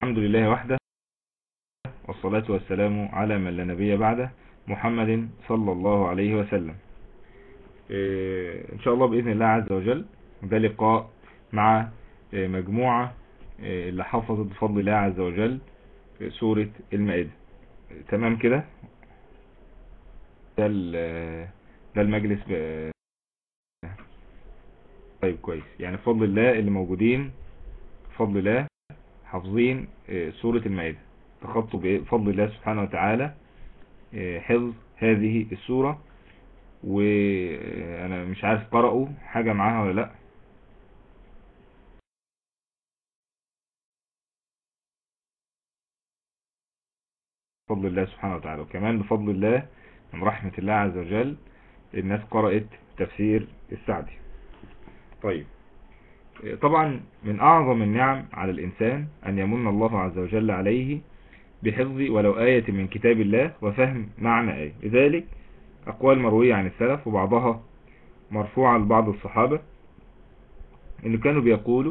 الحمد لله وحده والصلاة والسلام على من لا نبي بعده محمد صلى الله عليه وسلم إيه، ان شاء الله بإذن الله عز وجل ده لقاء مع إيه، مجموعة إيه، اللي حفظت بفضل الله عز وجل سورة المائدة تمام كده ده ال- ده المجلس ب- طيب كويس يعني بفضل الله اللي موجودين بفضل الله حافظين آه، سورة المائدة تخطوا بفضل الله سبحانه وتعالى آه، حفظ هذه السورة وانا مش عارف قرأوا حاجة معاها ولا لا بفضل الله سبحانه وتعالى وكمان بفضل الله من رحمة الله عز وجل الناس قرأت تفسير السعدي طيب طبعا من أعظم النعم على الإنسان أن يمن الله عز وجل عليه بحفظ ولو آية من كتاب الله وفهم معنى آية لذلك أقوال مروية عن السلف وبعضها مرفوعة لبعض الصحابة إنه كانوا بيقولوا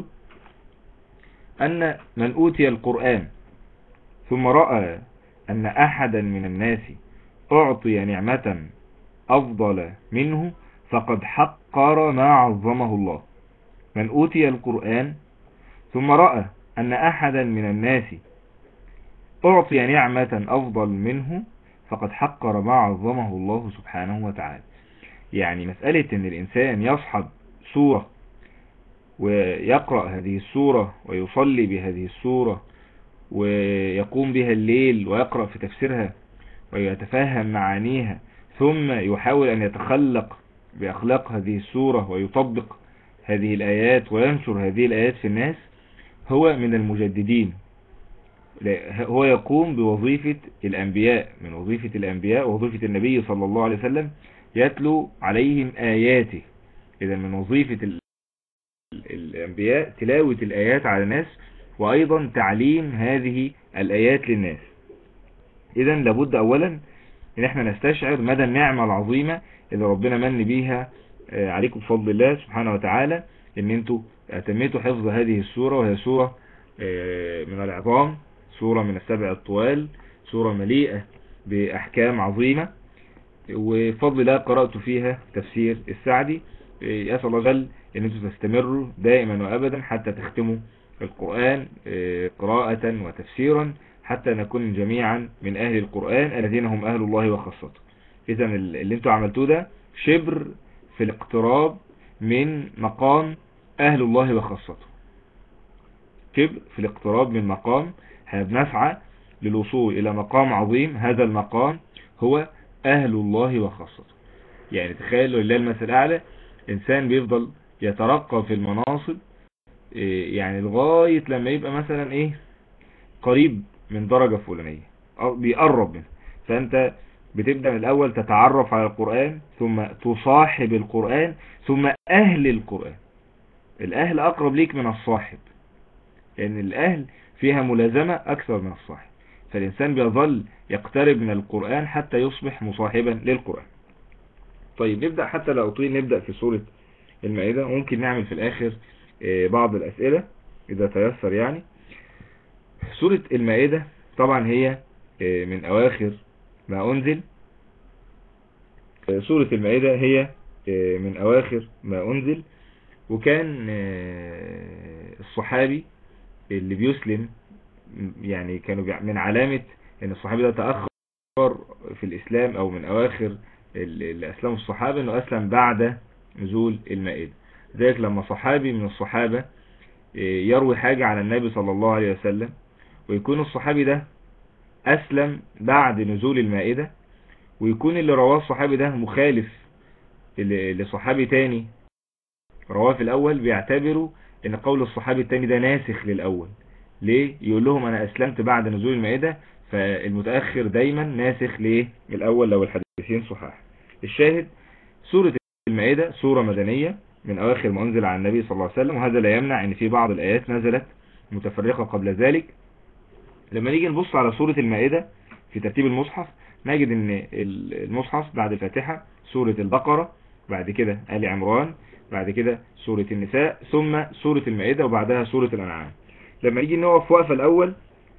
أن من أوتي القرآن ثم رأى أن أحدا من الناس أعطي نعمة أفضل منه فقد حقر ما عظمه الله من أوتي القرآن ثم رأى أن أحدا من الناس أعطي نعمة أفضل منه فقد حقر ما عظمه الله سبحانه وتعالى يعني مسألة أن الإنسان يصحب سورة ويقرأ هذه السورة ويصلي بهذه السورة ويقوم بها الليل ويقرأ في تفسيرها ويتفهم معانيها ثم يحاول أن يتخلق بأخلاق هذه السورة ويطبق هذه الآيات وينشر هذه الآيات في الناس هو من المجددين هو يقوم بوظيفة الأنبياء من وظيفة الأنبياء ووظيفة النبي صلى الله عليه وسلم يتلو عليهم آياته إذا من وظيفة ال- الأنبياء تلاوة الآيات على الناس وأيضا تعليم هذه الآيات للناس إذا لابد أولا إن احنا نستشعر مدى النعمة العظيمة اللي ربنا من بيها آه، عليكم بفضل الله سبحانه وتعالى ان انتوا اهتميتوا حفظ هذه السورة وهي سورة آه، من العظام سورة من السبع الطوال سورة مليئة بأحكام عظيمة وفضل الله قرأت فيها تفسير السعدي آه، أسأل الله جل ان انتوا تستمروا دائما وأبدا حتى تختموا القرآن آه، قراءة وتفسيرا حتى نكون جميعا من أهل القرآن الذين هم أهل الله وخاصته إذا اللي انتوا عملتوه ده شبر في الاقتراب من مقام أهل الله وخاصته شبر في الاقتراب من مقام احنا بنسعى للوصول إلى مقام عظيم هذا المقام هو أهل الله وخاصته يعني تخيلوا لله المثل الأعلى إنسان بيفضل يترقى في المناصب إيه، يعني لغاية لما يبقى مثلا إيه قريب من درجة فلانية أو بيقرب منها فأنت بتبدأ من الأول تتعرف على القرآن ثم تصاحب القرآن ثم أهل القرآن الأهل أقرب ليك من الصاحب لأن الأهل فيها ملازمة أكثر من الصاحب فالإنسان بيظل يقترب من القرآن حتى يصبح مصاحبا للقرآن طيب نبدأ حتى لا أطيل نبدأ في سورة المائدة ممكن نعمل في الآخر آه، بعض الأسئلة إذا تيسر يعني سورة المائدة طبعا هي آه، من أواخر ما أنزل آه، سورة المائدة هي آه، من أواخر ما أنزل وكان آه، الصحابي اللي بيسلم يعني كانوا بيع- من علامة ان الصحابي ده تأخر في الإسلام أو من أواخر ال- اللي أسلموا الصحابة أنه أسلم بعد نزول المائدة ذلك لما صحابي من الصحابة آه، يروي حاجة عن النبي صلى الله عليه وسلم ويكون الصحابي ده أسلم بعد نزول المائدة ويكون اللي رواه الصحابي ده مخالف ل- لصحابي تاني رواه في الأول بيعتبروا ان قول الصحابي التاني ده ناسخ للأول ليه؟ يقول لهم انا اسلمت بعد نزول المائدة فالمتأخر دايما ناسخ ليه الأول لو الحديثين صحاح الشاهد سورة المائدة سورة مدنية من أواخر ما أنزل على النبي صلى الله عليه وسلم وهذا لا يمنع ان في بعض الآيات نزلت متفرقة قبل ذلك لما نيجي نبص على سورة المائدة في ترتيب المصحف نجد ان المصحف بعد الفاتحة سورة البقرة بعد كده آل عمران بعد كده سورة النساء ثم سورة المائدة وبعدها سورة الأنعام لما نيجي نقف وقفة الأول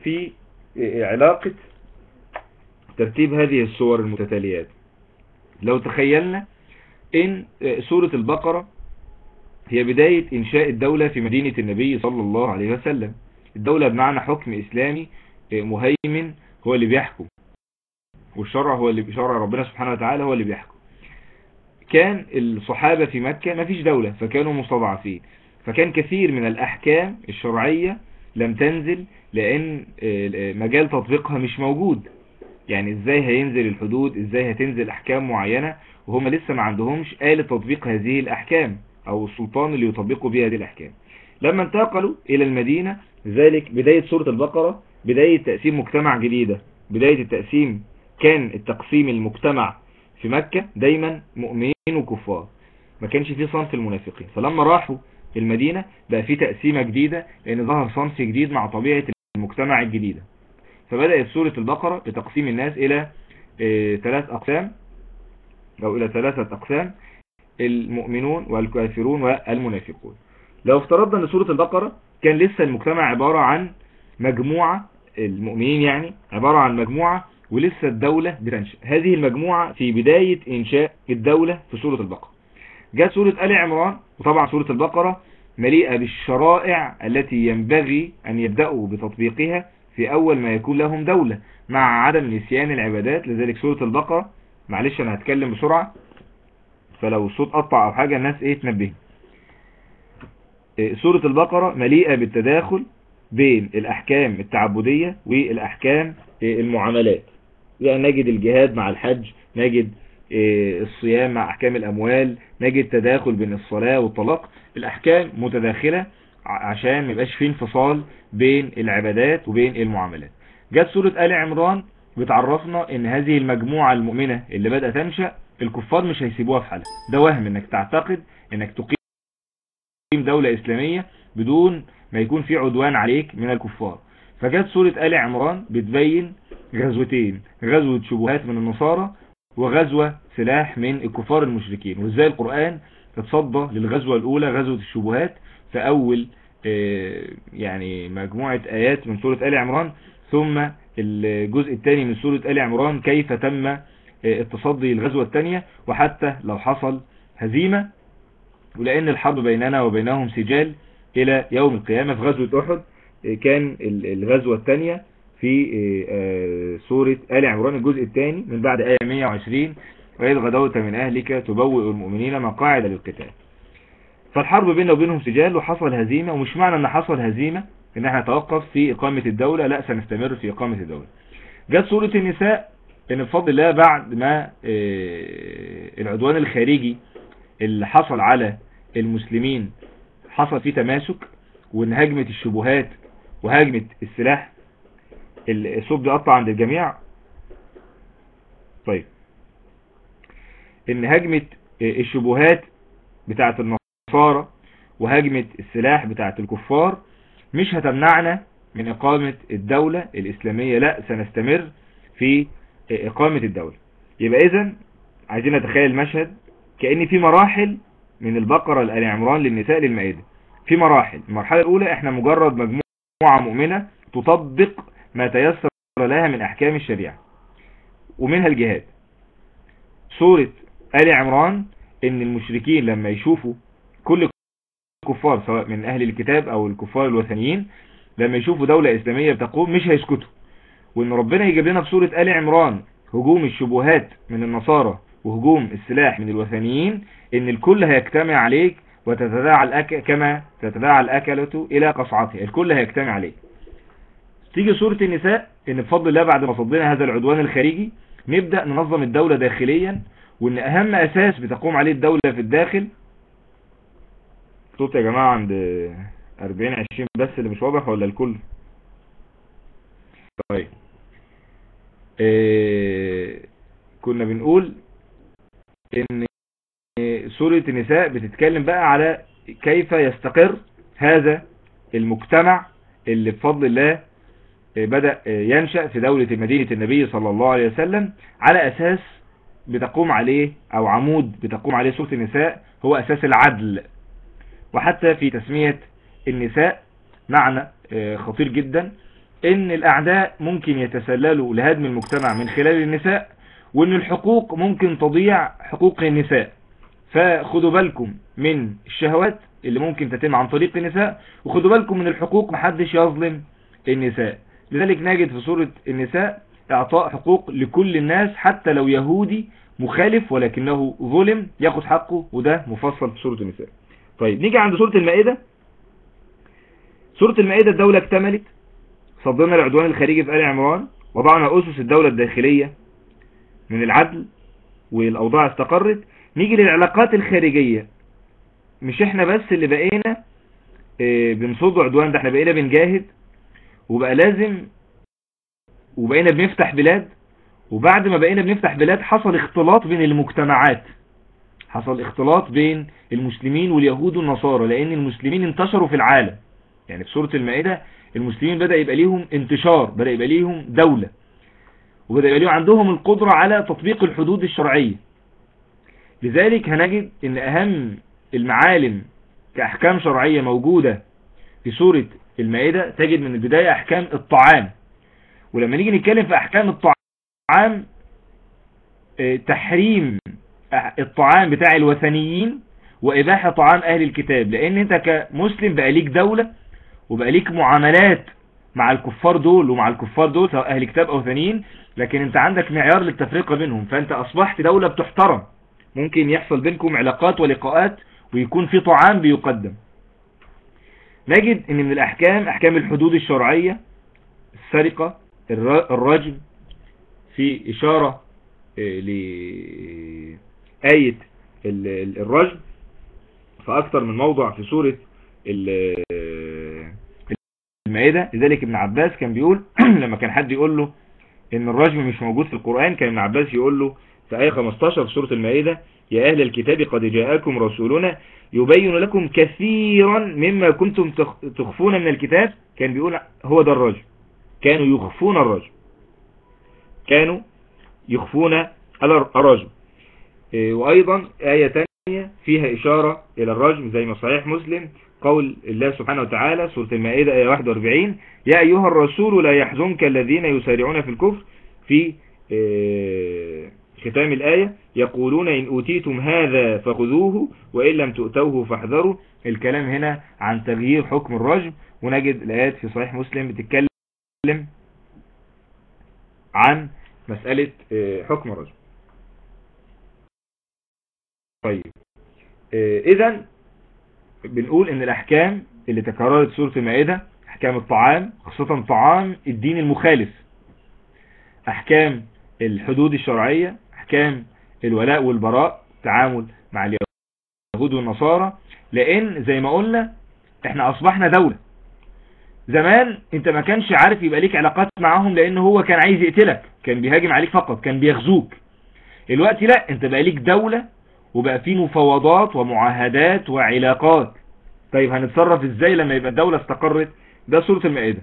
في علاقة ترتيب هذه الصور المتتاليات لو تخيلنا ان سورة البقرة هي بداية انشاء الدولة في مدينة النبي صلى الله عليه وسلم الدولة بمعنى حكم اسلامي مهيمن هو اللي بيحكم والشرع هو اللي شرع ربنا سبحانه وتعالى هو اللي بيحكم كان الصحابة في مكة ما فيش دولة فكانوا مستضعفين فكان كثير من الأحكام الشرعية لم تنزل لأن مجال تطبيقها مش موجود يعني ازاي هينزل الحدود ازاي هتنزل أحكام معينة وهم لسه ما عندهمش آلة تطبيق هذه الأحكام أو السلطان اللي يطبقوا بها هذه الأحكام لما انتقلوا إلى المدينة ذلك بداية سورة البقرة بداية تقسيم مجتمع جديدة بداية التقسيم كان التقسيم المجتمع في مكة دايما مؤمنين وكفار ما كانش فيه صنف المنافقين فلما راحوا المدينة بقى فيه تقسيمة جديدة لأن ظهر صنف جديد مع طبيعة المجتمع الجديدة فبدأت سورة البقرة بتقسيم الناس إلى اه ثلاث أقسام أو إلى ثلاثة أقسام المؤمنون والكافرون والمنافقون لو افترضنا أن سورة البقرة كان لسه المجتمع عبارة عن مجموعة المؤمنين يعني عبارة عن مجموعة ولسه الدولة بتنشأ هذه المجموعة في بداية إنشاء الدولة في سورة البقرة جاءت سورة آل عمران وطبعا سورة البقرة مليئة بالشرائع التي ينبغي أن يبدأوا بتطبيقها في أول ما يكون لهم دولة مع عدم نسيان العبادات لذلك سورة البقرة معلش أنا هتكلم بسرعة فلو الصوت قطع أو حاجة الناس إيه تنبه سورة البقرة مليئة بالتداخل بين الأحكام التعبدية والأحكام المعاملات يعني نجد الجهاد مع الحج نجد الصيام مع أحكام الأموال نجد تداخل بين الصلاة والطلاق الأحكام متداخلة عشان ما يبقاش فيه انفصال بين العبادات وبين المعاملات جت سورة آل عمران بتعرفنا ان هذه المجموعة المؤمنة اللي بدأت تنشأ الكفار مش هيسيبوها في حالها ده وهم انك تعتقد انك تقيم دولة اسلامية بدون ما يكون في عدوان عليك من الكفار فجت سورة آل عمران بتبين غزوتين غزوة شبهات من النصارى وغزوة سلاح من الكفار المشركين وازاي القرآن اتصدى للغزوة الأولى غزوة الشبهات في أول يعني مجموعة آيات من سورة آل عمران ثم الجزء الثاني من سورة آل عمران كيف تم التصدي للغزوة الثانية وحتى لو حصل هزيمة ولأن الحرب بيننا وبينهم سجال إلى يوم القيامة في غزوة أحد كان الغزوة الثانية في سورة آل عمران الجزء الثاني من بعد آية 120 وإذ غدوت من أهلك تبوئ المؤمنين مقاعد للقتال فالحرب بيننا وبينهم سجال وحصل هزيمة ومش معنى ان حصل هزيمة ان احنا نتوقف في اقامة الدولة لا سنستمر في اقامة الدولة جت سورة النساء ان بفضل الله بعد ما العدوان الخارجي اللي حصل على المسلمين حصل فيه تماسك وان هجمة الشبهات وهجمة السلاح الصوت بيقطع عند الجميع طيب ان هجمة الشبهات بتاعت النصارى وهجمة السلاح بتاعت الكفار مش هتمنعنا من اقامة الدولة الاسلامية لا سنستمر في اقامة الدولة يبقى اذا عايزين نتخيل المشهد كأن في مراحل من البقرة لآل عمران للنساء للمائدة في مراحل المرحلة الاولى احنا مجرد مجموعة مؤمنة تطبق ما تيسر لها من احكام الشريعة ومنها الجهاد سورة آل عمران ان المشركين لما يشوفوا كل الكفار سواء من اهل الكتاب او الكفار الوثنيين لما يشوفوا دولة اسلامية بتقوم مش هيسكتوا وان ربنا يجيب لنا في سورة آل عمران هجوم الشبهات من النصارى وهجوم السلاح من الوثنيين ان الكل هيجتمع عليك وتتداعى الأك... كما تتداعى الأكلة إلى قصعتها الكل هيجتمع عليك تيجي سورة النساء ان بفضل الله بعد ما صدنا هذا العدوان الخارجي نبدأ ننظم الدولة داخليا وان اهم اساس بتقوم عليه الدولة في الداخل صوت يا جماعة عند 40 20 بس اللي مش واضح ولا الكل طيب إيه كنا بنقول ان سورة النساء بتتكلم بقى على كيف يستقر هذا المجتمع اللي بفضل الله بدأ ينشأ في دولة مدينة النبي صلى الله عليه وسلم على أساس بتقوم عليه أو عمود بتقوم عليه سورة النساء هو أساس العدل وحتى في تسمية النساء معنى خطير جدا ان الاعداء ممكن يتسللوا لهدم المجتمع من خلال النساء وان الحقوق ممكن تضيع حقوق النساء فخدوا بالكم من الشهوات اللي ممكن تتم عن طريق النساء وخدوا بالكم من الحقوق محدش يظلم النساء لذلك نجد في سورة النساء اعطاء حقوق لكل الناس حتى لو يهودي مخالف ولكنه ظلم ياخد حقه وده مفصل في سورة النساء طيب نيجي عند سورة المائدة سورة المائدة الدولة اكتملت صدنا العدوان الخارجي في آل عمران وضعنا أسس الدولة الداخلية من العدل والأوضاع استقرت نيجي للعلاقات الخارجية مش احنا بس اللي بقينا اه بنصد عدوان ده احنا بقينا بنجاهد وبقى لازم وبقينا بنفتح بلاد وبعد ما بقينا بنفتح بلاد حصل اختلاط بين المجتمعات حصل اختلاط بين المسلمين واليهود والنصارى لان المسلمين انتشروا في العالم يعني في سورة المائدة المسلمين بدأ يبقى ليهم انتشار بدأ يبقى ليهم دولة وبدأ يبقى ليهم عندهم القدرة على تطبيق الحدود الشرعية لذلك هنجد ان اهم المعالم كأحكام شرعية موجودة في سورة المائدة تجد من البداية أحكام الطعام ولما نيجي نتكلم في أحكام الطعام تحريم الطعام بتاع الوثنيين وإباحة طعام أهل الكتاب لأن أنت كمسلم بقى ليك دولة وبقى ليك معاملات مع الكفار دول ومع الكفار دول سواء أهل كتاب أو ثانيين لكن أنت عندك معيار للتفرقة بينهم فأنت أصبحت دولة بتحترم ممكن يحصل بينكم علاقات ولقاءات ويكون في طعام بيقدم نجد ان من الاحكام احكام الحدود الشرعية السرقة الرجم في اشارة لآية الرجم فاكثر من موضع في سورة المائدة لذلك ابن عباس كان بيقول لما كان حد يقول له ان الرجم مش موجود في القرآن كان ابن عباس يقول له في آية 15 في سورة المائدة يا أهل الكتاب قد جاءكم رسولنا يبين لكم كثيرا مما كنتم تخفون من الكتاب كان بيقول هو ده الرجل كانوا يخفون الرجل كانوا يخفون الرجل وأيضا آية تانية فيها إشارة إلى الرجم زي ما صحيح مسلم قول الله سبحانه وتعالى سورة المائدة آية 41 يا أيها الرسول لا يحزنك الذين يسارعون في الكفر في ختام الآية يقولون إن أوتيتم هذا فخذوه وإن لم تؤتوه فاحذروا الكلام هنا عن تغيير حكم الرجم ونجد الآيات في صحيح مسلم بتتكلم عن مسألة حكم الرجم طيب إذا بنقول إن الأحكام اللي تكررت سورة المائدة أحكام الطعام خاصة طعام الدين المخالف أحكام الحدود الشرعية احكام الولاء والبراء تعامل مع اليهود والنصارى لان زي ما قلنا احنا اصبحنا دولة زمان انت ما كانش عارف يبقى ليك علاقات معاهم لان هو كان عايز يقتلك كان بيهاجم عليك فقط كان بيغزوك الوقت لا انت بقى ليك دولة وبقى في مفاوضات ومعاهدات وعلاقات طيب هنتصرف ازاي لما يبقى الدولة استقرت ده سورة المائدة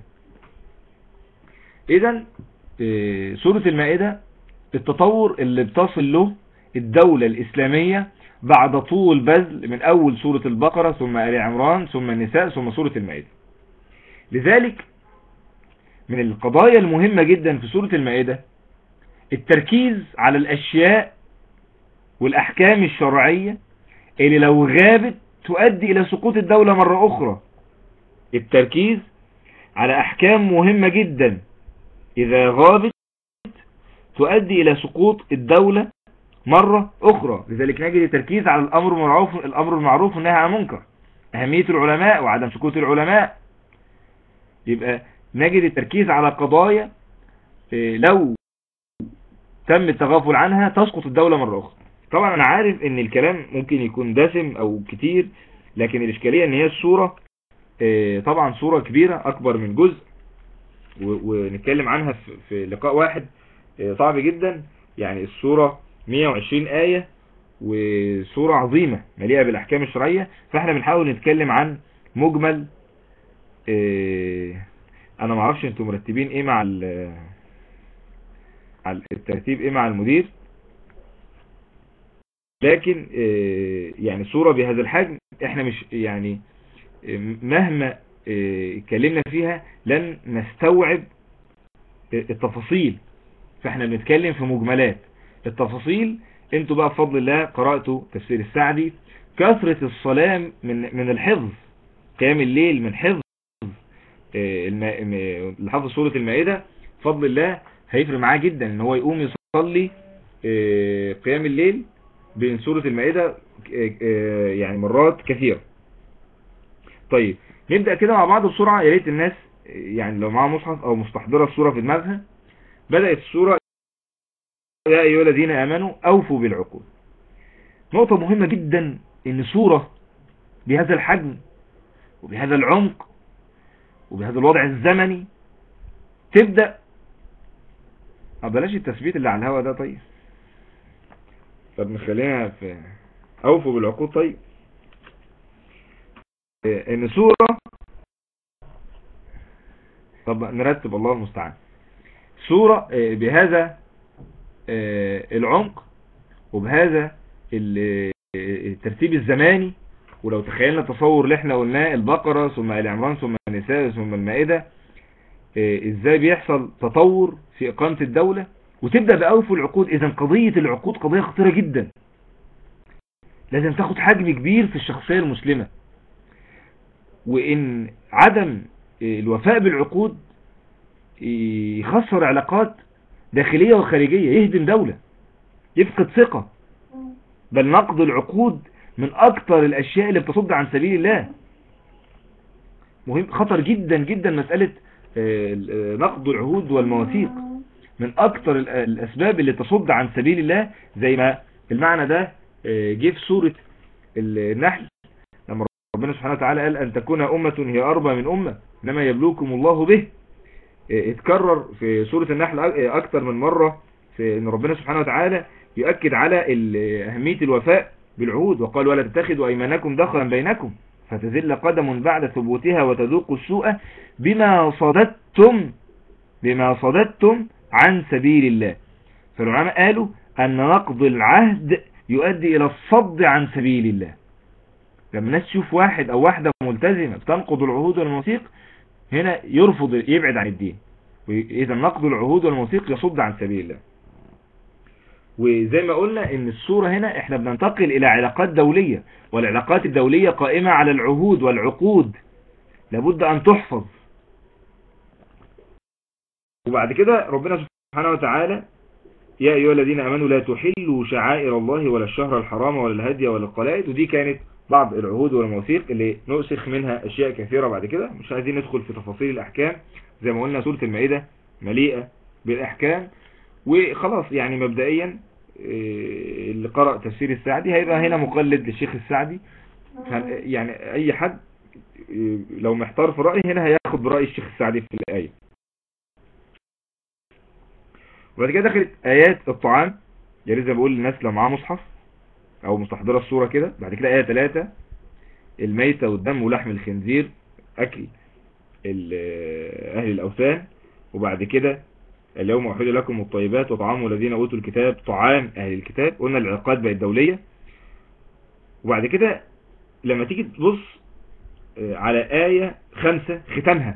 اذا سورة المائدة التطور اللي بتصل له الدولة الإسلامية بعد طول بذل من أول سورة البقرة ثم آل عمران ثم النساء ثم سورة المائدة لذلك من القضايا المهمة جدا في سورة المائدة التركيز على الأشياء والأحكام الشرعية اللي لو غابت تؤدي إلى سقوط الدولة مرة أخرى التركيز على أحكام مهمة جدا إذا غابت تؤدي إلى سقوط الدولة مرة أخرى لذلك نجد التركيز على الأمر المعروف الأمر المعروف والنهي عن المنكر أهمية العلماء وعدم سكوت العلماء يبقى نجد التركيز على قضايا لو تم التغافل عنها تسقط الدولة مرة أخرى طبعا أنا عارف إن الكلام ممكن يكون دسم أو كتير لكن الإشكالية إن هي الصورة طبعا صورة كبيرة أكبر من جزء ونتكلم عنها في لقاء واحد صعب جدا يعني الصورة 120 آية وصورة عظيمة مليئة بالأحكام الشرعية فاحنا بنحاول نتكلم عن مجمل انا معرفش انتم مرتبين ايه مع الترتيب ايه مع المدير لكن يعني صورة بهذا الحجم احنا مش يعني مهما اه اتكلمنا فيها لن نستوعب التفاصيل فاحنا بنتكلم في مجملات التفاصيل انتوا بقى بفضل الله قرأتوا تفسير السعدي كثرة الصلاة من من الحفظ قيام الليل من حفظ اللي حفظ سورة المائدة بفضل الله هيفرق معاه جدا ان هو يقوم يصلي قيام الليل بين سورة المائدة يعني مرات كثيرة طيب نبدأ كده مع بعض بسرعة يا ريت الناس يعني لو معاها مصحف او مستحضرة السورة في دماغها بدأت السورة يا أيها الذين آمنوا أوفوا بالعقود نقطة مهمة جدا ان سورة بهذا الحجم وبهذا العمق وبهذا الوضع الزمني تبدأ بلاش التثبيت اللي على الهوا ده طيب طب نخليها في اوفوا بالعقود طيب ان سورة طب نرتب الله المستعان سورة بهذا العمق وبهذا الترتيب الزماني ولو تخيلنا التصور اللي احنا قلناه البقرة ثم العمران ثم النساء ثم المائدة ازاي بيحصل تطور في اقامة الدولة وتبدأ بأوفوا العقود اذا قضية العقود قضية خطيرة جدا لازم تاخد حجم كبير في الشخصية المسلمة وان عدم الوفاء بالعقود يخسر علاقات داخلية وخارجية يهدم دولة يفقد ثقة بل نقض العقود من اكتر الاشياء اللي بتصد عن سبيل الله مهم خطر جدا جدا مسألة نقض العهود والمواثيق من اكتر الاسباب اللي تصد عن سبيل الله زي ما المعنى ده جه في سورة النحل لما ربنا سبحانه وتعالى قال ان تكون امة هي اربى من امة انما يبلوكم الله به اتكرر في سورة النحل اكتر من مرة في ان ربنا سبحانه وتعالى يؤكد على اهمية الوفاء بالعهود وقال ولا تتخذوا ايمانكم دخلا بينكم فتزل قدم بعد ثبوتها وتذوق السوء بما صددتم بما صددتم عن سبيل الله فالعلماء قالوا ان نقض العهد يؤدي الى الصد عن سبيل الله لما الناس تشوف واحد او واحدة ملتزمة بتنقض العهود والمواثيق هنا يرفض يبعد عن الدين اذا نقض العهود والمواثيق يصد عن سبيل الله وزي ما قلنا ان الصورة هنا احنا بننتقل الى علاقات دولية والعلاقات الدولية قائمة على العهود والعقود لابد ان تحفظ وبعد كده ربنا سبحانه وتعالى يا ايها الذين امنوا لا تحلوا شعائر الله ولا الشهر الحرام ولا الهدي ولا القلائد ودي كانت بعض العهود والمواثيق اللي نؤسخ منها اشياء كثيرة بعد كده مش عايزين ندخل في تفاصيل الاحكام زي ما قلنا سورة المائدة مليئة بالاحكام وخلاص يعني مبدئيا اللي قرأ تفسير السعدي هيبقى هنا مقلد للشيخ السعدي يعني اي حد لو محتار في رأي هنا هياخد برأي الشيخ السعدي في الآية وبعد كده دخلت آيات الطعام يا ريت زي ما بقول للناس لو معاه مصحف او مستحضرة الصورة كده بعد كده آية 3 الميتة والدم ولحم الخنزير أكل أهل الأوثان وبعد كده اليوم أحل لكم الطيبات وطعام الذين أوتوا الكتاب طعام أهل الكتاب قلنا العلاقات بقت دولية وبعد كده لما تيجي تبص على آية خمسة ختمها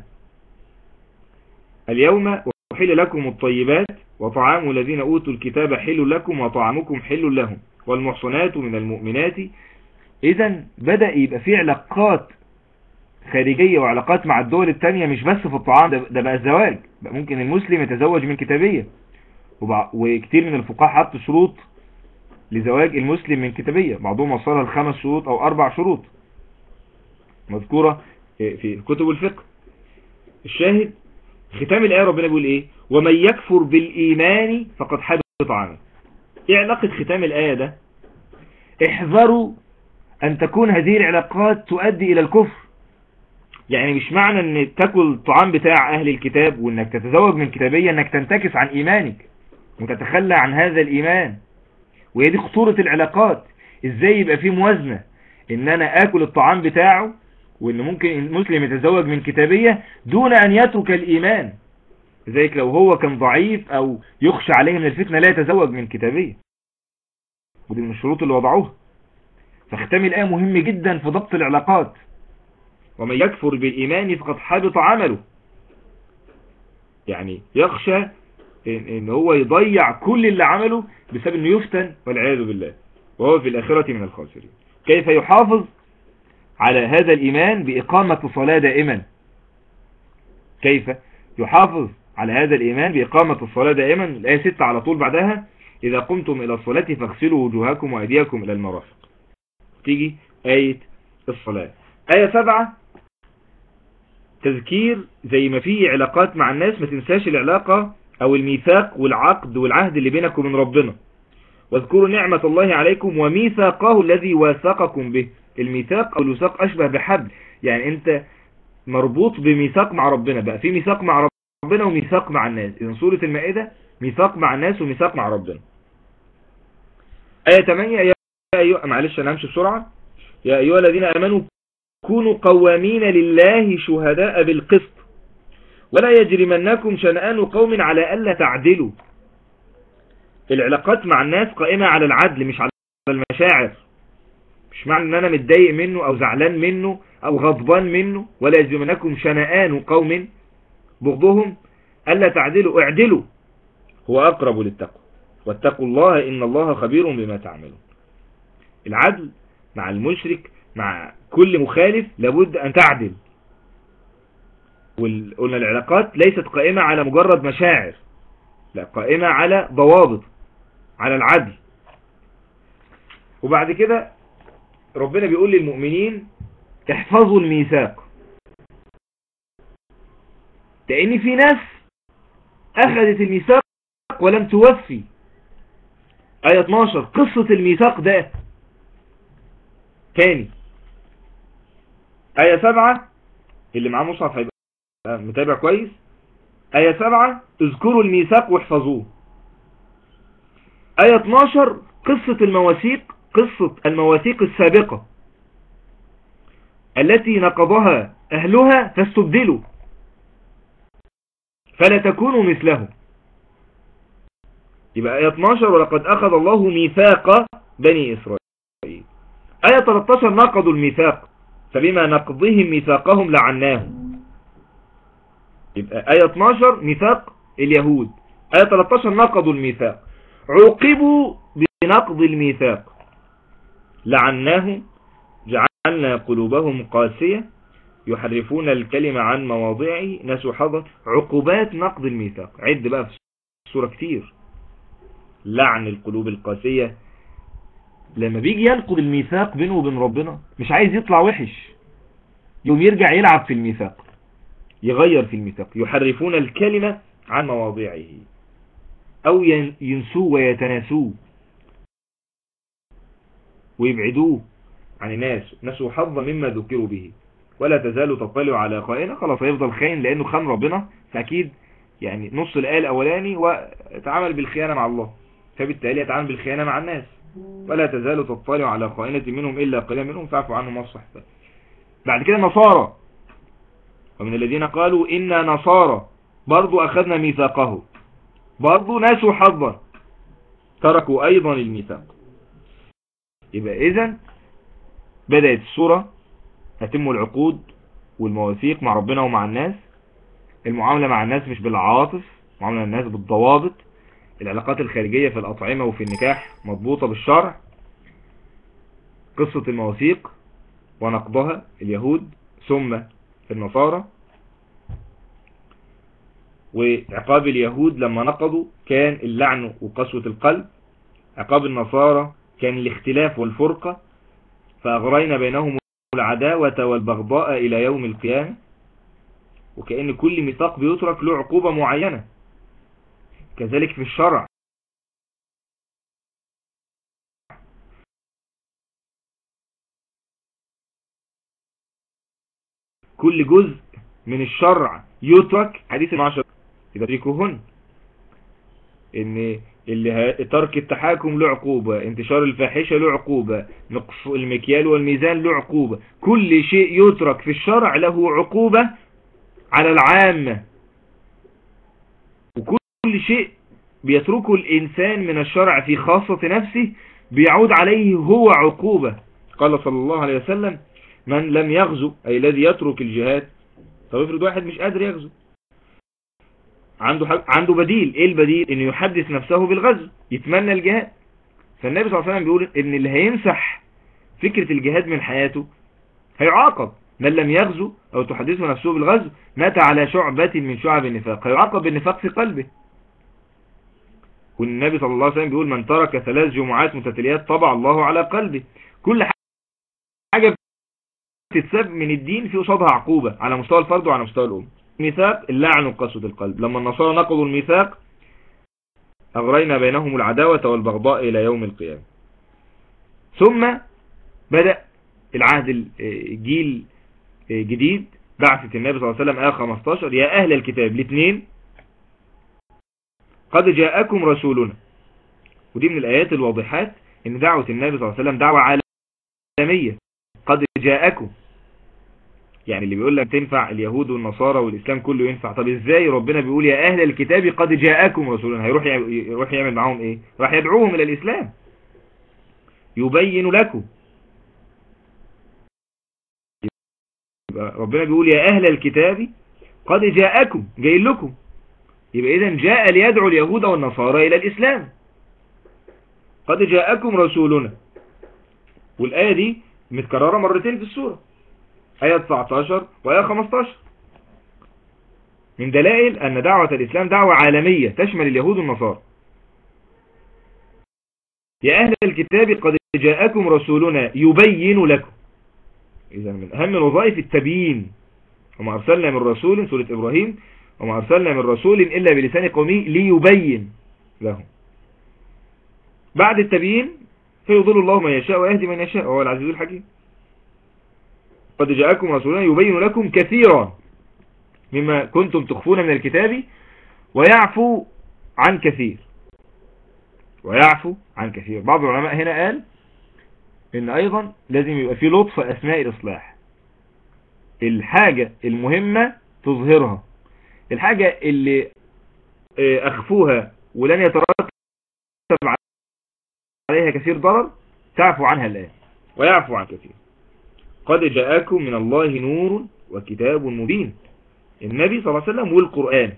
اليوم أحل لكم الطيبات وطعام الذين أوتوا الكتاب حل لكم وطعامكم حل لهم والمحصنات من المؤمنات إذا بدأ يبقى في علاقات خارجية وعلاقات مع الدول التانية مش بس في الطعام ده, ده بقى الزواج بقى ممكن المسلم يتزوج من كتابية وكتير من الفقهاء حط شروط لزواج المسلم من كتابية بعضهم وصلها لخمس شروط او اربع شروط مذكورة في كتب الفقه الشاهد ختام الآية ربنا بيقول ايه ومن يكفر بالإيمان فقد حبط عمله ايه علاقة ختام الآية ده احذروا ان تكون هذه العلاقات تؤدي الى الكفر يعني مش معنى ان تاكل الطعام بتاع اهل الكتاب وانك تتزوج من كتابية انك تنتكس عن ايمانك وتتخلى عن هذا الايمان وهي دي خطورة العلاقات ازاي يبقى في موازنة ان انا اكل الطعام بتاعه وان ممكن المسلم يتزوج من كتابية دون ان يترك الايمان زيك لو هو كان ضعيف او يخشى عليه من الفتنة لا يتزوج من كتابية ودي من الشروط اللي وضعوها فختام الآية مهم جدا في ضبط العلاقات ومن يكفر بالإيمان فقد حبط عمله يعني يخشى ان هو يضيع كل اللي عمله بسبب انه يفتن والعياذ بالله وهو في الآخرة من الخاسرين كيف يحافظ على هذا الإيمان بإقامة صلاة دائما كيف يحافظ على هذا الإيمان بإقامة الصلاة دائما الآية 6 على طول بعدها إذا قمتم إلى الصلاة فاغسلوا وجوهكم وأيديكم إلى المرافق تيجي آية الصلاة آية 7 تذكير زي ما فيه علاقات مع الناس ما تنساش العلاقة أو الميثاق والعقد والعهد اللي بينكم من ربنا واذكروا نعمة الله عليكم وميثاقه الذي واثقكم به الميثاق أو الوثاق أشبه بحبل يعني أنت مربوط بميثاق مع ربنا بقى في ميثاق مع ربنا وميثاق مع الناس إذن سورة المائدة ميثاق مع الناس وميثاق مع ربنا آية 8 يا أيها معلش أنا همشي بسرعة يا أيها الذين آمنوا كونوا قوامين لله شهداء بالقسط ولا يجرمنكم شنآن قوم على ألا تعدلوا العلاقات مع الناس قائمة على العدل مش على المشاعر مش معنى ان انا متضايق منه او زعلان منه او غضبان منه ولا يجرمنكم شنآن قوم بغضهم ألا تعدلوا اعدلوا هو أقرب للتقوى واتقوا الله إن الله خبير بما تعملون العدل مع المشرك مع كل مخالف لابد أن تعدل وقلنا العلاقات ليست قائمة على مجرد مشاعر لا قائمة على ضوابط على العدل وبعد كده ربنا بيقول للمؤمنين احفظوا الميثاق لأن في ناس أخذت الميثاق ولم توفي آية 12 قصة الميثاق ده تاني آية 7 اللي معاه مصحف هيبقى متابع كويس آية 7 اذكروا الميثاق واحفظوه آية 12 قصة المواثيق قصة المواثيق السابقة التي نقضها أهلها فاستبدلوا فلا تكونوا مثلهم يبقى آية 12 ولقد أخذ الله ميثاق بني إسرائيل آية 13 نقضوا الميثاق فبما نقضهم ميثاقهم لعناهم يبقى آية 12 ميثاق اليهود آية 13 نقضوا الميثاق عوقبوا بنقض الميثاق لعناهم جعلنا قلوبهم قاسية يحرفون الكلمة عن مواضعه نسوا حظا عقوبات نقض الميثاق عد بقى في السورة كتير لعن القلوب القاسية لما بيجي ينقض الميثاق بينه وبين ربنا مش عايز يطلع وحش يوم يرجع يلعب في الميثاق يغير في الميثاق يحرفون الكلمة عن مواضعه او ينسوه ويتناسوه ويبعدوه عن الناس نسوا حظا مما ذكروا به ولا تزال تطلع على خائنة خلاص هيفضل خاين لانه خان ربنا فاكيد يعني نص الآية الاولاني واتعامل بالخيانة مع الله فبالتالي يتعامل بالخيانة مع الناس ولا تزال تطلع على خائنة منهم إلا قليل منهم فاعفوا عنهم واصفح بعد كده نصارى ومن الذين قالوا إنا نصارى برضو أخذنا ميثاقه برضو ناسوا حظا تركوا أيضا الميثاق يبقى إذن بدأت السورة أتم العقود والمواثيق مع ربنا ومع الناس المعاملة مع الناس مش بالعواطف معاملة الناس بالضوابط العلاقات الخارجية في الأطعمة وفي النكاح مضبوطة بالشرع قصة المواثيق ونقضها اليهود ثم النصارى وعقاب اليهود لما نقضوا كان اللعن وقسوة القلب عقاب النصارى كان الاختلاف والفرقة فأغرينا بينهم العداوة والبغضاء إلى يوم القيامة وكأن كل ميثاق بيترك له عقوبة معينة كذلك في الشرع كل جزء من الشرع يترك حديث المعشر يدركهن ان اللي ترك التحاكم له عقوبة انتشار الفاحشة له عقوبة نقص المكيال والميزان له عقوبة كل شيء يترك في الشرع له عقوبة على العامة وكل شيء بيتركه الإنسان من الشرع في خاصة نفسه بيعود عليه هو عقوبة قال صلى الله عليه وسلم من لم يغزو أي الذي يترك الجهاد طب افرض واحد مش قادر يغزو عنده حق... عنده بديل ايه البديل انه يحدث نفسه بالغزو يتمنى الجهاد فالنبي صلى الله عليه وسلم بيقول ان اللي هيمسح فكرة الجهاد من حياته هيعاقب من لم يغزو او تحدثه نفسه بالغزو مات على شعبة من شعب النفاق هيعاقب بالنفاق في قلبه والنبي صلى الله عليه وسلم بيقول من ترك ثلاث جمعات متتاليات طبع الله على قلبه كل حاجة تتساب من الدين في قصادها عقوبة على مستوى الفرد وعلى مستوى الأم ميثاق اللعن قسوة القلب لما النصارى نقضوا الميثاق أغرينا بينهم العداوة والبغضاء إلى يوم القيامة ثم بدأ العهد الجيل جديد بعثة النبي صلى الله عليه وسلم آية 15 يا أهل الكتاب الاثنين قد جاءكم رسولنا ودي من الآيات الواضحات ان دعوة النبي صلى الله عليه وسلم دعوة عالمية قد جاءكم يعني اللي بيقول لك تنفع اليهود والنصارى والإسلام كله ينفع طب ازاي ربنا بيقول يا أهل الكتاب قد جاءكم رسولنا هيروح يروح يعمل معاهم ايه راح يدعوهم إلى الإسلام يبين لكم ربنا بيقول يا أهل الكتاب قد جاءكم جاي لكم يبقى إذا جاء ليدعو اليهود والنصارى إلى الإسلام قد جاءكم رسولنا والآية دي متكررة مرتين في السورة آية 19 وآية 15 من دلائل أن دعوة الإسلام دعوة عالمية تشمل اليهود والنصارى يا أهل الكتاب قد جاءكم رسولنا يبين لكم إذا من أهم الوظائف التبيين وما أرسلنا من رسول سورة إبراهيم وما أرسلنا من رسول إلا بلسان قومه ليبين لهم بعد التبيين فيضل الله من يشاء ويهدي من يشاء وهو العزيز الحكيم قد جاءكم رسولنا يبين لكم كثيرا مما كنتم تخفون من الكتاب ويعفو عن كثير ويعفو عن كثير بعض العلماء هنا قال ان ايضا لازم يبقى في لطف اسماء الاصلاح الحاجة المهمة تظهرها الحاجة اللي اخفوها ولن يترتب عليها كثير ضرر تعفو عنها الآن ويعفو عن كثير قد جاءكم من الله نور وكتاب مبين النبي صلى الله عليه وسلم والقرآن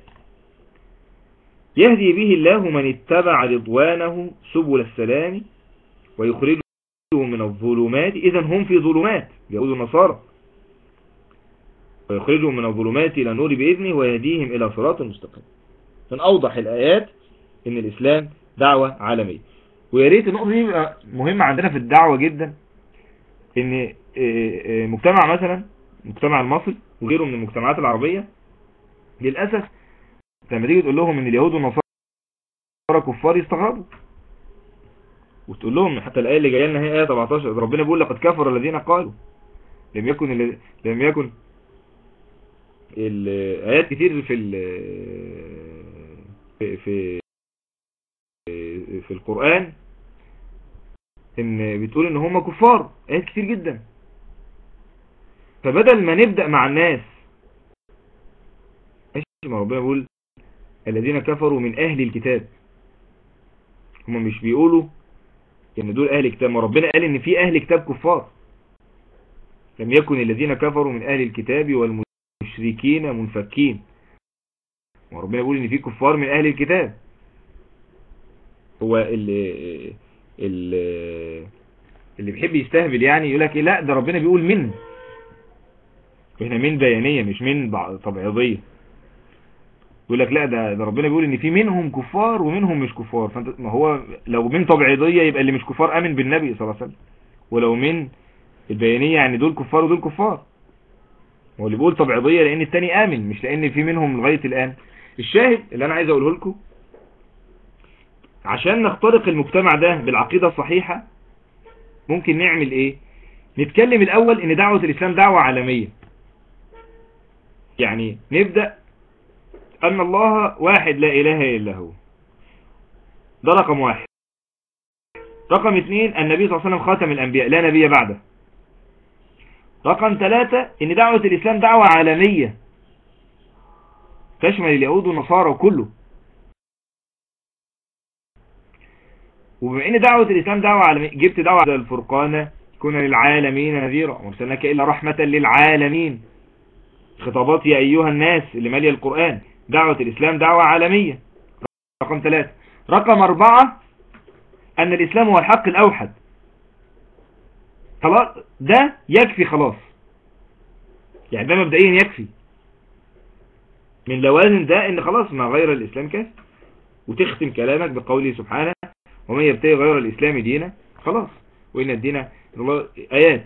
يهدي به الله من اتبع رضوانه سبل السلام ويخرجهم من الظلمات إذا هم في ظلمات يهود النصارى ويخرجهم من الظلمات إلى النور بإذنه ويهديهم إلى صراط مستقيم من أوضح الآيات إن الإسلام دعوة عالمية ويا ريت النقطة دي مهمة عندنا في الدعوة جدا إن مجتمع مثلا المجتمع المصري وغيره من المجتمعات العربية للأسف لما تيجي تقول لهم إن اليهود والنصارى كفار يستغربوا وتقول لهم حتى الآية اللي جايه لنا هي آية 17 ربنا بيقول لقد كفر الذين قالوا لم يكن لم يكن الآيات كتير في في في في القرآن ان بتقول ان هم كفار آيات كتير جدا فبدل ما نبدأ مع الناس ايش ما ربنا بيقول الذين كفروا من اهل الكتاب هم مش بيقولوا ان دول اهل الكتاب ما ربنا قال ان في اهل كتاب كفار لم يكن الذين كفروا من اهل الكتاب والمشركين منفكين وربنا بيقول ان في كفار من اهل الكتاب هو اللي اللي اللي بيحب يستهبل يعني يقول لك إيه لا ده ربنا بيقول من هنا من بيانية مش من طبيعية يقول لك لا ده, ده ربنا بيقول ان في منهم كفار ومنهم مش كفار فانت ما هو لو من طبيعية يبقى اللي مش كفار امن بالنبي صلى الله عليه وسلم ولو من البيانية يعني دول كفار ودول كفار هو اللي بيقول طبيعية لان التاني امن مش لان في منهم لغاية الان الشاهد اللي انا عايز اقوله لكم عشان نخترق المجتمع ده بالعقيدة الصحيحة ممكن نعمل ايه نتكلم الاول ان دعوة الاسلام دعوة عالمية يعني نبدأ ان الله واحد لا اله الا هو ده رقم واحد رقم اثنين النبي صلى الله عليه وسلم خاتم الانبياء لا نبي بعده رقم ثلاثة ان دعوة الاسلام دعوة عالمية تشمل اليهود والنصارى وكله وبما ان دعوة الاسلام دعوة عالمية جبت دعوة الفرقان كن للعالمين نذيرا مرسلناك إلا رحمة للعالمين خطابات يا أيها الناس اللي مالية القرآن دعوة الإسلام دعوة عالمية رقم ثلاثة رقم أربعة أن الإسلام هو الحق الأوحد خلاص ده يكفي خلاص يعني ده مبدئيا يكفي من لوازم ده ان خلاص ما غير الإسلام كاف وتختم كلامك بقوله سبحانه ومن يبتغي غير الإسلام دينا خلاص وإن الدين الله آيات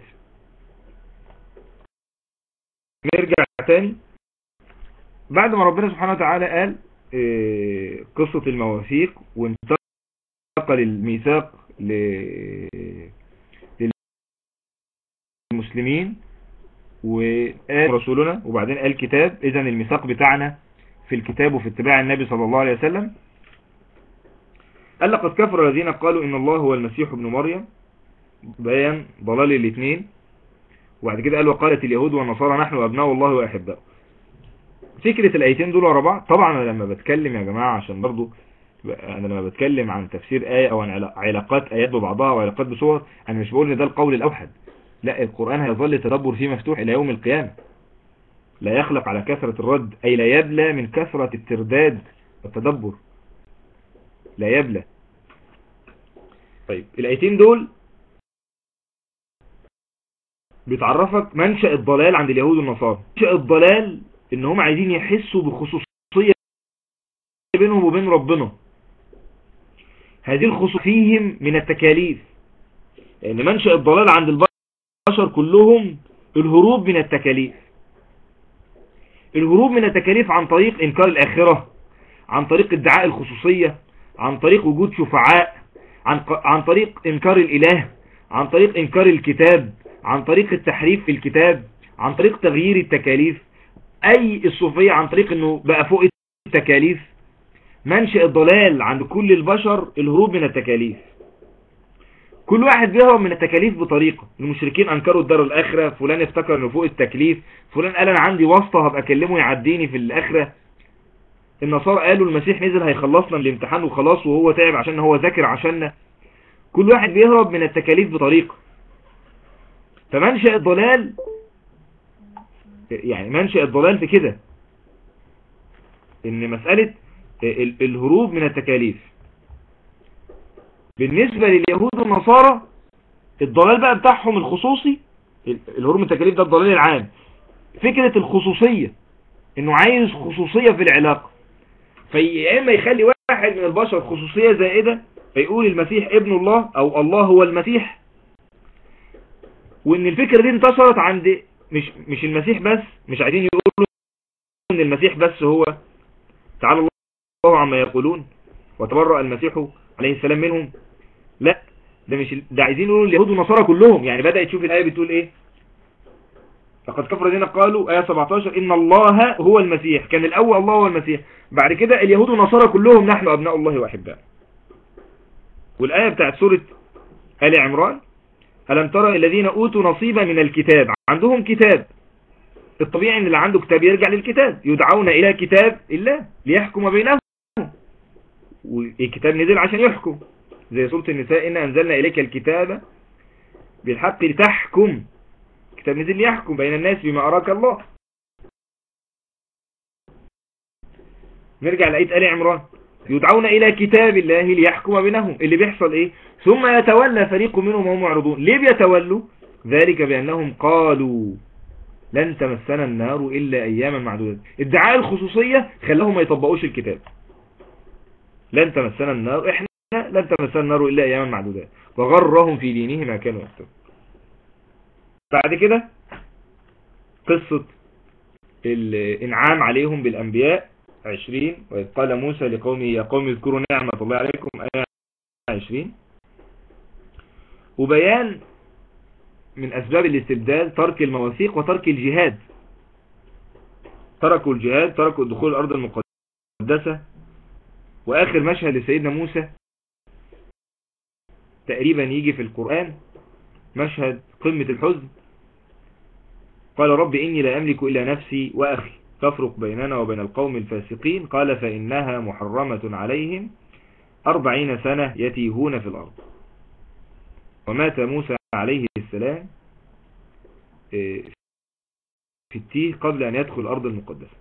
نرجع تاني بعد ما ربنا سبحانه وتعالى قال إيه، قصة المواثيق وانتقل الميثاق للمسلمين وقال رسولنا وبعدين قال كتاب اذا الميثاق بتاعنا في الكتاب وفي اتباع النبي صلى الله عليه وسلم قال لقد كفر الذين قالوا ان الله هو المسيح ابن مريم بيان ضلال الاثنين وبعد كده قال وقالت اليهود والنصارى نحن ابناء الله واحباؤه فكرة الايتين دول ورا بعض طبعا انا لما بتكلم يا جماعة عشان برضو انا لما بتكلم عن تفسير آية او عن علاقات آيات ببعضها وعلاقات بصور انا مش بقول ان ده القول الاوحد لا القرآن هيظل تدبر فيه مفتوح الى يوم القيامة لا يخلق على كثرة الرد اي لا يبلى من كثرة الترداد والتدبر لا يبلى طيب الايتين دول بتعرفك منشأ الضلال عند اليهود والنصارى منشأ الضلال ان هم عايزين يحسوا بخصوصية بينهم وبين ربنا هذه الخصوصية فيهم من التكاليف لان يعني منشأ الضلال عند البشر كلهم الهروب من التكاليف الهروب من التكاليف عن طريق انكار الاخرة عن طريق ادعاء الخصوصية عن طريق وجود شفعاء عن, عن طريق انكار الاله عن طريق انكار الكتاب عن طريق التحريف في الكتاب عن طريق تغيير التكاليف اي الصوفية عن طريق انه بقى فوق التكاليف منشأ الضلال عند كل البشر الهروب من التكاليف كل واحد بيهرب من التكاليف بطريقة المشركين انكروا الدار الاخرة فلان افتكر انه فوق التكليف فلان قال انا عندي واسطة هبقى اكلمه يعديني في الاخرة النصارى قالوا المسيح نزل هيخلصنا من الامتحان وخلاص وهو تعب عشان هو ذاكر عشاننا كل واحد بيهرب من التكاليف بطريقة فمنشأ الضلال يعني منشأ الضلال في كده ان مسألة الهروب من التكاليف بالنسبة لليهود والنصارى الضلال بقى بتاعهم الخصوصي الهروب من التكاليف ده الضلال العام فكرة الخصوصية انه عايز خصوصية في العلاقة فيا اما يخلي واحد من البشر خصوصية زائدة فيقول المسيح ابن الله او الله هو المسيح وان الفكرة دي انتشرت عند مش مش المسيح بس مش عايزين يقولوا ان المسيح بس هو تعالى الله عما يقولون وتبرأ المسيح عليه السلام منهم لا ده مش ده عايزين يقولوا اليهود والنصارى كلهم يعني بدأت تشوف الآية بتقول ايه فقد كفر الذين قالوا آية 17 إن الله هو المسيح كان الأول الله هو المسيح بعد كده اليهود والنصارى كلهم نحن أبناء الله وأحباء والآية بتاعت سورة آل عمران ألم ترى الذين أوتوا نصيبا من الكتاب عندهم كتاب الطبيعي ان اللي عنده كتاب يرجع للكتاب يدعون الى كتاب الله ليحكم بينهم والكتاب نزل عشان يحكم زي سورة النساء إن أنزلنا إليك الكتاب بالحق لتحكم كتاب نزل ليحكم بين الناس بما أراك الله نرجع لآية آل عمران يدعون إلى كتاب الله ليحكم بينهم اللي بيحصل إيه ثم يتولى فريق منهم وهم معرضون ليه بيتولوا ذلك بأنهم قالوا لن تمسنا النار إلا أياما معدودة ادعاء الخصوصية خلاهم ما يطبقوش الكتاب لن تمسنا النار احنا لن تمسنا النار إلا أياما معدودة وغرهم في دينه ما كانوا يحسبون بعد كده قصة الإنعام عليهم بالأنبياء عشرين وإذ قال موسى لقومه يا قوم اذكروا نعمة الله عليكم آية عشرين وبيان من أسباب الاستبدال ترك المواثيق وترك الجهاد تركوا الجهاد تركوا دخول الأرض المقدسة وآخر مشهد لسيدنا موسى تقريبا يجي في القرآن مشهد قمة الحزن قال رب إني لا أملك إلا نفسي وأخي تفرق بيننا وبين القوم الفاسقين قال فإنها محرمة عليهم أربعين سنة يتيهون في الأرض ومات موسى عليه السلام في التيه قبل أن يدخل الأرض المقدسة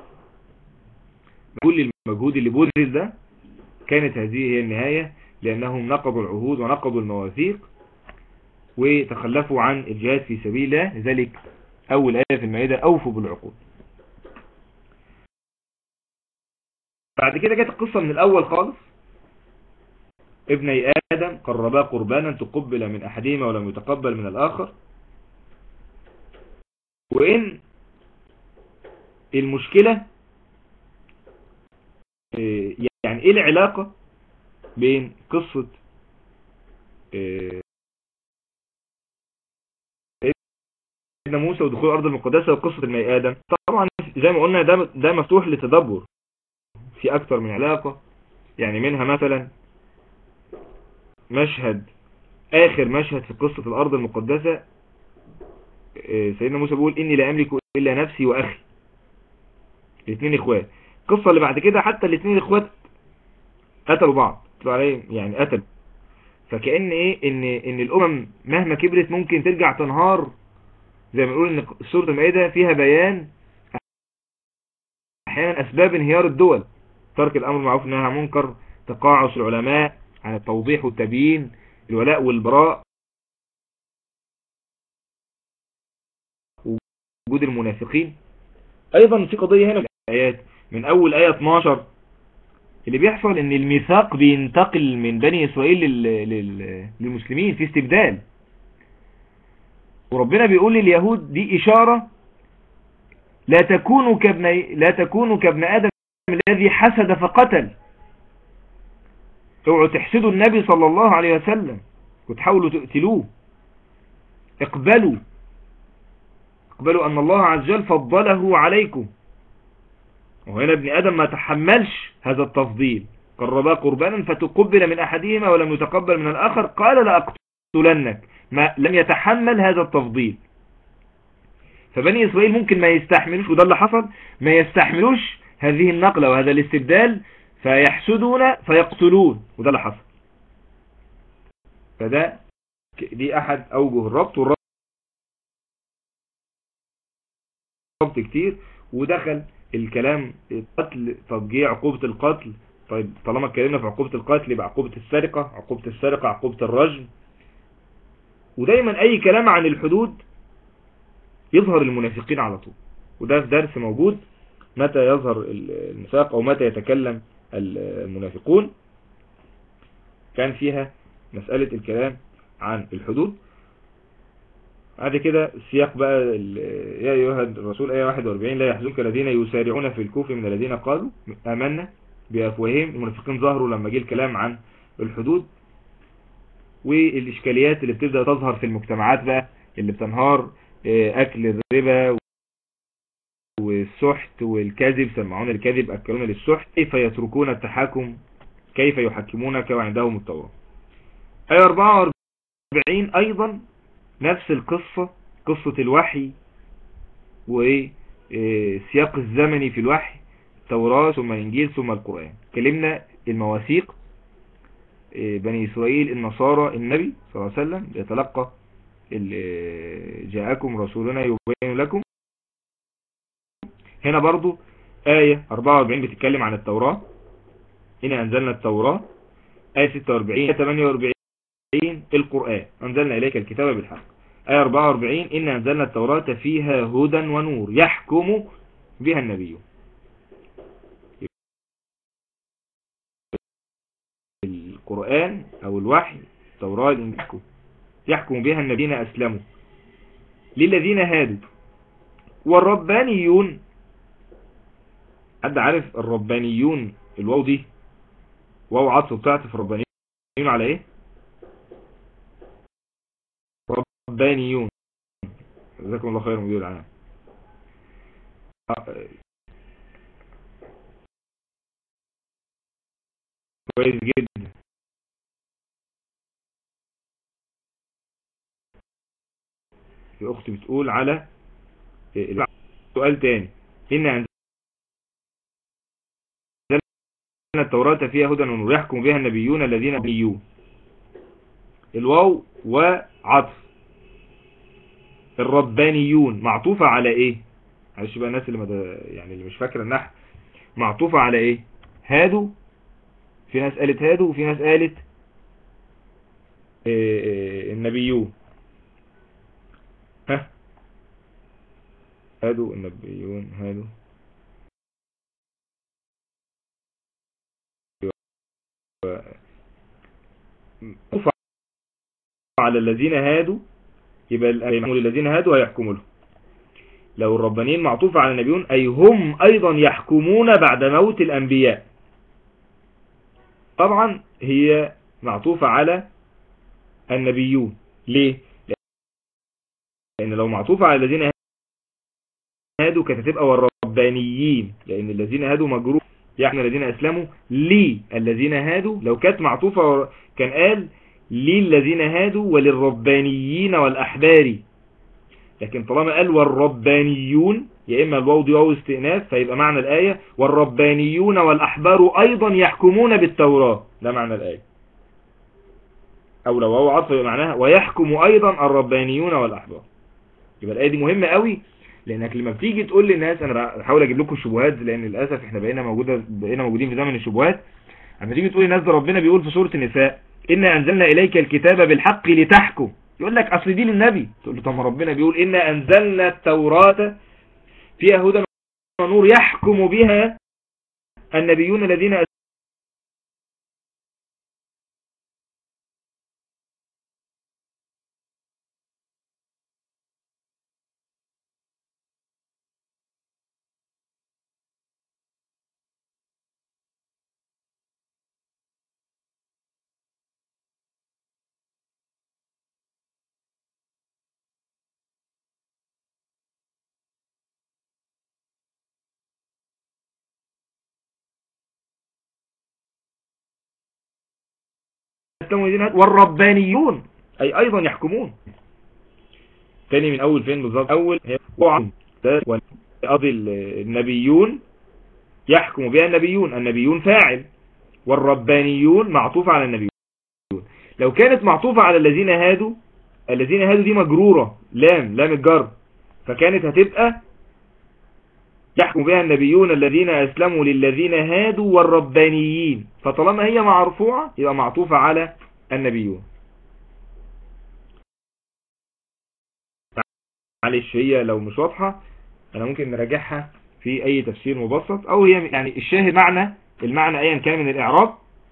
كل المجهود اللي بذل ده كانت هذه هي النهاية لأنهم نقضوا العهود ونقضوا المواثيق وتخلفوا عن الجهاد في سبيل الله لذلك أول آية في المائدة أوفوا بالعقود بعد كده جت القصة من الأول خالص ابني آدم قربا قربانا تقبل من أحدهما ولم يتقبل من الآخر وإن المشكلة يعني إيه العلاقة بين قصة سيدنا موسى ودخول الأرض المقدسة وقصة المي آدم طبعا زي ما قلنا ده, ده مفتوح لتدبر في أكثر من علاقة يعني منها مثلا مشهد آخر مشهد في قصة الأرض المقدسة سيدنا موسى بيقول إني لا أملك إلا نفسي وأخي الاثنين إخوات القصة اللي بعد كده حتى الاثنين إخوات قتلوا بعض عليه يعني قتلوا فكأن إيه إن, إن الأمم مهما كبرت ممكن ترجع تنهار زي ما نقول إن سورة المائدة فيها بيان أحيانا أسباب انهيار الدول ترك الأمر معروف إنها منكر تقاعس العلماء عن التوضيح والتبيين الولاء والبراء وجود المنافقين ايضا في قضية هنا في الآيات من اول آية 12 اللي بيحصل ان الميثاق بينتقل من بني اسرائيل للمسلمين في استبدال وربنا بيقول لليهود دي اشارة لا تكونوا كابن لا تكونوا كابن ادم الذي حسد فقتل اوعوا تحسدوا النبي صلى الله عليه وسلم وتحاولوا تقتلوه اقبلوا اقبلوا ان الله عز وجل فضله عليكم وهنا ابن ادم ما تحملش هذا التفضيل قربا قربانا فتقبل من احدهما ولم يتقبل من الاخر قال لاقتلنك ما لم يتحمل هذا التفضيل فبني اسرائيل ممكن ما يستحملوش وده اللي حصل ما يستحملوش هذه النقلة وهذا الاستبدال فيحسدون فيقتلون وده اللي حصل فده دي احد اوجه الربط والربط كتير ودخل الكلام القتل تضجيع عقوبة القتل طيب طالما اتكلمنا في عقوبة القتل يبقى عقوبة السرقة عقوبة السرقة عقوبة الرجم ودايما اي كلام عن الحدود يظهر المنافقين على طول وده في درس موجود متى يظهر النفاق او متى يتكلم المنافقون كان فيها مسألة الكلام عن الحدود بعد كده السياق بقى يا أيها الرسول آية 41 لا يحزنك الذين يسارعون في الكوف من الذين قالوا آمنا بأفواههم المنافقين ظهروا لما جه الكلام عن الحدود والإشكاليات اللي بتبدأ تظهر في المجتمعات بقى اللي بتنهار أكل الربا والسحت والكذب سمعون الكذب أكلون للسحت كيف يتركون التحاكم كيف يحكمونك وعندهم التوراة آية 44 أيضا نفس القصة قصة الوحي وسياق الزمني في الوحي التوراة ثم الإنجيل ثم القرآن كلمنا المواثيق بني إسرائيل النصارى النبي صلى الله عليه وسلم يتلقى جاءكم رسولنا يبين لكم هنا برضو آية 44 بتتكلم عن التوراة هنا أنزلنا التوراة آية 46 آية 48 القرآن أنزلنا إليك الكتاب بالحق آية 44 إن أنزلنا التوراة فيها هدى ونور يحكم بها النبي القرآن أو الوحي التوراة يحكم يحكم بها النبيين أسلموا للذين هادوا والربانيون حد عارف الربانيون الواو دي واو عطف بتاعت في الربانيون على ايه ربانيون جزاكم الله خير مدير العام كويس جدا في اختي بتقول على سؤال تاني ان عندنا التوراة فيها هدى ونور يحكم بها النبيون الذين نبيون الواو وعطف الربانيون معطوفة على ايه معلش بقى الناس اللي مد... يعني اللي مش فاكره النحو معطوفة على ايه هادوا في ناس قالت هادوا وفي ناس قالت إيه إيه النبيون ها هادوا النبيون هادوا معطوفة على الذين هادوا يبقى الذين هادوا هيحكموا له لو الربانيين معطوفة على النبيون أي هم أيضا يحكمون بعد موت الأنبياء طبعا هي معطوفة على النبيون ليه لأن لو معطوفة على الذين هادوا كانت هتبقى والربانيين لأن الذين هادوا مجروح يعني الذين أسلموا لي الذين هادوا لو كانت معطوفة كان قال لي الذين هادوا وللربانيين والأحبار لكن طالما قال والربانيون يا إما الواو دي واو استئناف فيبقى معنى الآية والربانيون والأحبار أيضا يحكمون بالتوراة ده معنى الآية أو لو واو عطف يبقى معناها ويحكم أيضا الربانيون والأحبار يبقى الآية دي مهمة قوي لأنك لما بتيجي تقول للناس أنا بحاول أجيب لكم الشبهات لأن للأسف إحنا بقينا موجودة بقينا موجودين في زمن الشبهات لما تيجي تقول للناس ده ربنا بيقول في سورة النساء إنا أنزلنا إليك الكتاب بالحق لتحكم يقول لك أصل دي للنبي تقول له طب ربنا بيقول إنا أنزلنا التوراة فيها هدى ونور يحكم بها النبيون الذين والربانيون أي أيضا يحكمون تاني من أول فين بالظبط أول قضي النبيون يحكم بها النبيون النبيون فاعل والربانيون معطوفة على النبيون لو كانت معطوفة على الذين هادوا الذين هادوا دي مجرورة لام لام الجر فكانت هتبقى يحكم بها النبيون الذين أسلموا للذين هادوا والربانيين فطالما هي مرفوعة يبقى معطوفة على النبيون معلش هي لو مش واضحة أنا ممكن نراجعها في أي تفسير مبسط أو هي يعني الشاهد معنى المعنى أيا كان من الإعراب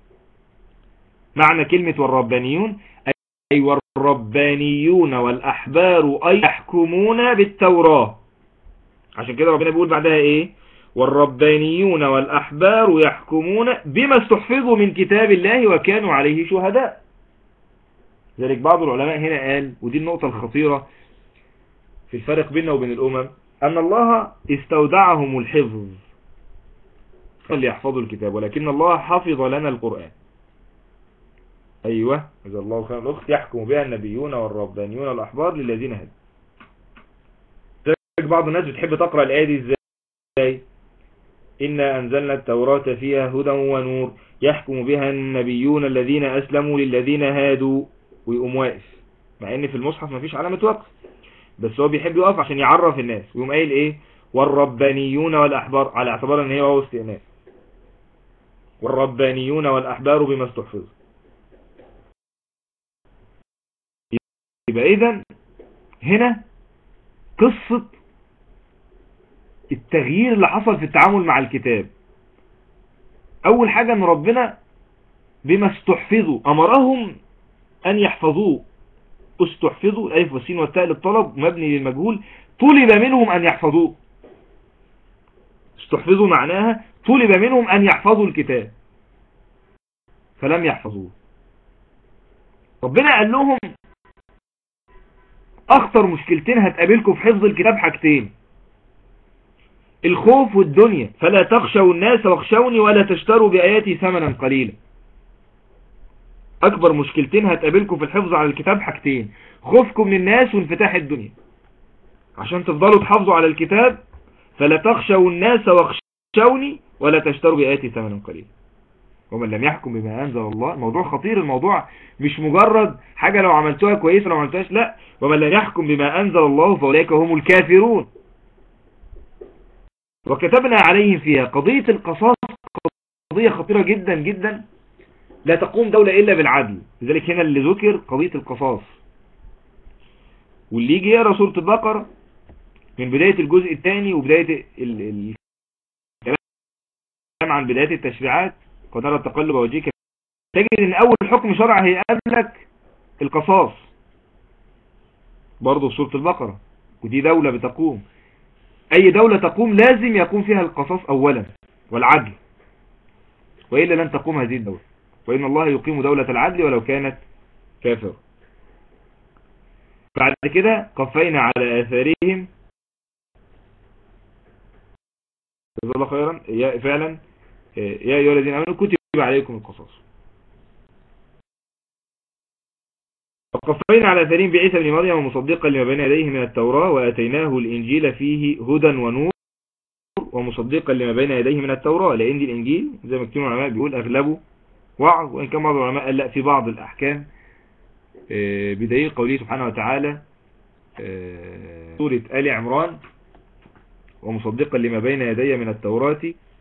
معنى كلمة والربانيون أي والربانيون والأحبار أي يحكمون بالتوراة عشان كده ربنا بيقول بعدها ايه والربانيون والأحبار يحكمون بما استحفظوا من كتاب الله وكانوا عليه شهداء ذلك بعض العلماء هنا قال ودي النقطة الخطيرة في الفرق بيننا وبين الأمم أن الله استودعهم الحفظ ليحفظوا الكتاب ولكن الله حفظ لنا القرآن أيوة إذا الله خير الأخت يحكم بها النبيون والربانيون والأحبار للذين هدوا بعض الناس بتحب تقرأ الآية دي ازاي إنا أنزلنا التوراة فيها هدى ونور يحكم بها النبيون الذين أسلموا للذين هادوا ويقوم واقف مع ان في المصحف مفيش علامة وقف بس هو بيحب يقف عشان يعرف الناس ويقوم قايل ايه والربانيون والأحبار على اعتبار ان هي هو استئناف والربانيون والأحبار بما استحفظ يبقى اذا هنا قصة التغيير اللي حصل في التعامل مع الكتاب اول حاجة ان ربنا بما استحفظوا امرهم ان يحفظوه استحفظوا الالف والسين والتاء للطلب مبني للمجهول طلب منهم ان يحفظوه استحفظوا معناها طلب منهم ان يحفظوا الكتاب فلم يحفظوه ربنا قال لهم اخطر مشكلتين هتقابلكم في حفظ الكتاب حاجتين الخوف والدنيا فلا تخشوا الناس واخشوني ولا تشتروا بآياتي ثمنا قليلا اكبر مشكلتين هتقابلكم في الحفظ على الكتاب حاجتين خوفكم من الناس وانفتاح الدنيا عشان تفضلوا تحافظوا على الكتاب فلا تخشوا الناس واخشوني ولا تشتروا بآياتي ثمنا قليلا ومن لم يحكم بما أنزل الله الموضوع خطير الموضوع مش مجرد حاجة لو عملتوها كويسة لو عملتوهاش لا ومن لم يحكم بما أنزل الله فأولئك هم الكافرون وكتبنا عليهم فيها قضية القصاص قضية خطيرة جدا جدا لا تقوم دولة إلا بالعدل لذلك هنا اللي ذكر قضية القصاص واللي يجي يقرا سورة البقرة من بداية الجزء الثاني وبداية الكلام عن بداية التشريعات قد نرى التقلب وجهك تجد ان اول حكم شرع هيقابلك القصاص برضه في سورة البقرة ودي دولة بتقوم اي دولة تقوم لازم يقوم فيها القصاص اولا والعدل وإلا لن تقوم هذه الدولة وإن الله يقيم دولة العدل ولو كانت كافر بعد كده قفينا على آثارهم جزا الله خيرا يا فعلا يا أيها الذين آمنوا كتب عليكم القصاص وقفينا على آثارهم بعيسى بن مريم مصدقا لما بين يديه من التوراة وآتيناه الإنجيل فيه هدى ونور ومصدقا لما بين يديه من التوراة لأن دي الإنجيل زي ما كتير العلماء بيقول أغلبه وعظ وإن كان بعض العلماء قال لا في بعض الأحكام بدليل قوله سبحانه وتعالى سورة آل عمران ومصدقا لما بين يدي من التوراة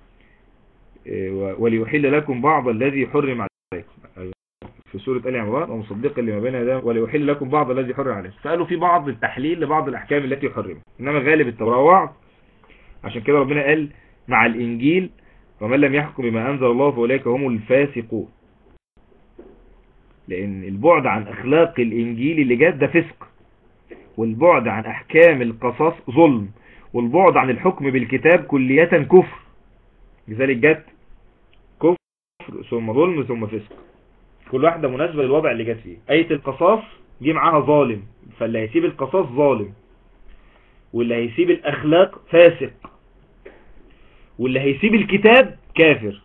وليحل لكم بعض الذي حرم عليكم في سورة آل عمران ومصدقا لما بين يدي وليحل لكم بعض الذي حرم عليكم فقالوا في بعض التحليل لبعض الأحكام التي حرم إنما غالب التوراة وعظ عشان كده ربنا قال مع الإنجيل ومن لم يحكم بما أنزل الله فأولئك هم الفاسقون لأن البعد عن أخلاق الإنجيل اللي جات ده فسق والبعد عن أحكام القصاص ظلم والبعد عن الحكم بالكتاب كلية كفر لذلك جت كفر ثم ظلم ثم فسق كل واحدة مناسبة للوضع اللي جت فيه آية القصاص جه معاها ظالم فاللي هيسيب القصاص ظالم واللي هيسيب الأخلاق فاسق واللي هيسيب الكتاب كافر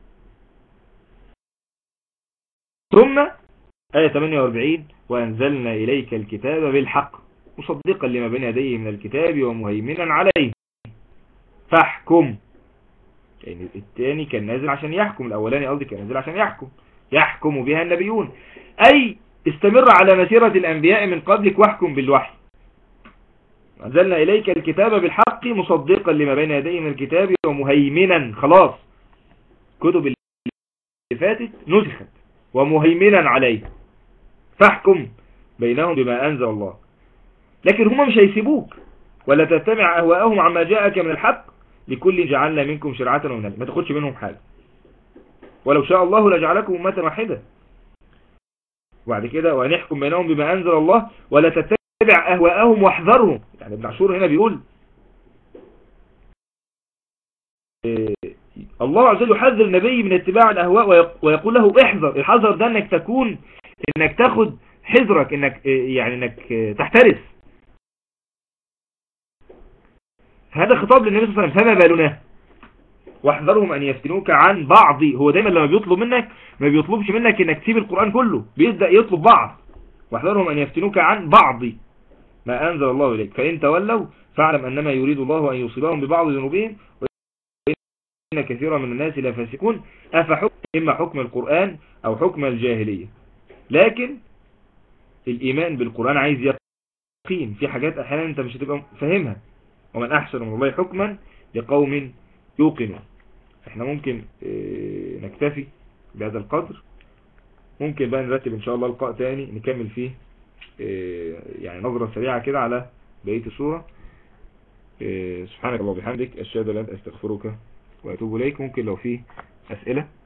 ثم آية 48 وأنزلنا إليك الكتاب بالحق مصدقا لما بين يديه من الكتاب ومهيمنا عليه فاحكم يعني الثاني كان نازل عشان يحكم الأولاني قصدي كان نازل عشان يحكم يحكم بها النبيون أي استمر على مسيرة الأنبياء من قبلك واحكم بالوحي أنزلنا إليك الكتاب بالحق مصدقا لما بين يديه من الكتاب ومهيمنا خلاص كتب اللي فاتت نسخت ومهيمنا عليه فاحكم بينهم بما أنزل الله لكن هم مش هيسيبوك ولا تتبع أهواءهم عما جاءك من الحق لكل جعلنا منكم شرعة ومنهجا ما تاخدش منهم حاجة ولو شاء الله لجعلكم أمة واحدة وبعد كده ونحكم بينهم بما أنزل الله ولا تتبع أهواءهم واحذرهم يعني ابن عاشور هنا بيقول إيه الله عز وجل يحذر النبي من اتباع الأهواء ويقول له احذر الحذر ده انك تكون انك تاخد حذرك انك يعني انك تحترس هذا خطاب للنبي صلى الله عليه وسلم فما بالنا واحذرهم ان يفتنوك عن بعض هو دايما لما بيطلب منك ما بيطلبش منك انك تسيب القرآن كله بيبدأ يطلب بعض واحذرهم ان يفتنوك عن بعض ما انزل الله اليك فان تولوا فاعلم انما يريد الله ان يصيبهم ببعض ذنوبهم وان كثيرا من الناس لا فاسقون افحكم اما حكم القرآن او حكم الجاهلية لكن الايمان بالقرآن عايز يقين في حاجات احيانا انت مش هتبقى فاهمها ومن احسن من الله حكما لقوم يوقنون احنا ممكن اه نكتفي بهذا القدر ممكن بقى نرتب ان شاء الله لقاء تاني نكمل فيه اه يعني نظرة سريعة كده على بقية السورة اه سبحانك الله وبحمدك اشهد ان لا اله الا انت استغفرك واتوب اليك ممكن لو فيه اسئلة